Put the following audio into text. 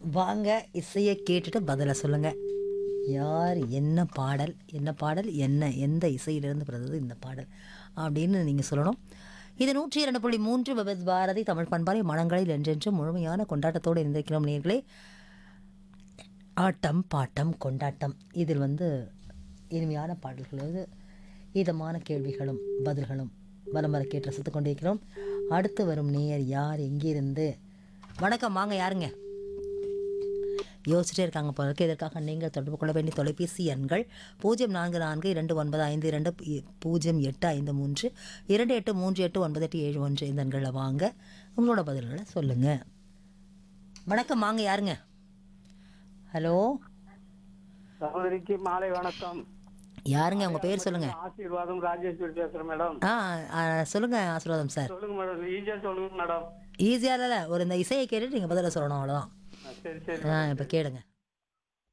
வாங்க இசையை கேட்டுட்டு பதிலை சொல்லுங்க யார் என்ன பாடல் என்ன பாடல் என்ன எந்த இசையிலிருந்து பிறந்தது இந்த பாடல் அப்படின்னு நீங்கள் சொல்லணும் இது நூற்றி இரண்டு புள்ளி மூன்று விபத் பாரதி தமிழ் பண்பாலை மனங்களில் என்றென்றும் முழுமையான கொண்டாட்டத்தோடு இருந்திருக்கிறோம் நேர்களே ஆட்டம் பாட்டம் கொண்டாட்டம் இதில் வந்து இனிமையான பாடல்களோடு இதமான கேள்விகளும் பதில்களும் வலம் வர கேட்டு ரசித்துக் கொண்டிருக்கிறோம் அடுத்து வரும் நேயர் யார் எங்கிருந்து வணக்கம் வாங்க யாருங்க யோசிச்சுட்டே இருக்காங்க போல இருக்கு இதற்காக நீங்கள் தொடர்பு கொள்ள வேண்டிய தொலைபேசி எண்கள் பூஜ்ஜியம் நான்கு நான்கு இரண்டு ஒன்பது ஐந்து இரண்டு இ- பூஜ்ஜியம் எட்டு ஐந்து மூன்று இரண்டு எட்டு மூன்று எட்டு ஒன்பது எட்டு ஏழு ஒன்று இந்த எண்களில் வாங்க உங்களோட பதில்களை சொல்லுங்கள் வணக்கம் வாங்க யாருங்க ஹலோ சகோதரிக்கு மாலை வணக்கம் யாருங்க உங்கள் பேர் சொல்லுங்கள் ஆசீர்வாதம் ராஜேஸ்வரி பேசுறேன் மேடம் ஆ ஆ, சொல்லுங்க ஆசீர்வாதம் சார் சொல்லுங்க மேடம் ஈஸியா சொல்லுங்க மேடம் ஈஸியாக இல்லை ஒரு இந்த இசையை கேட்டுட்டு நீங்கள் பதில சொல்லணும் அவ்வளோதான் ஆ, சரி சரி ஆ இப்போ கேளுங்க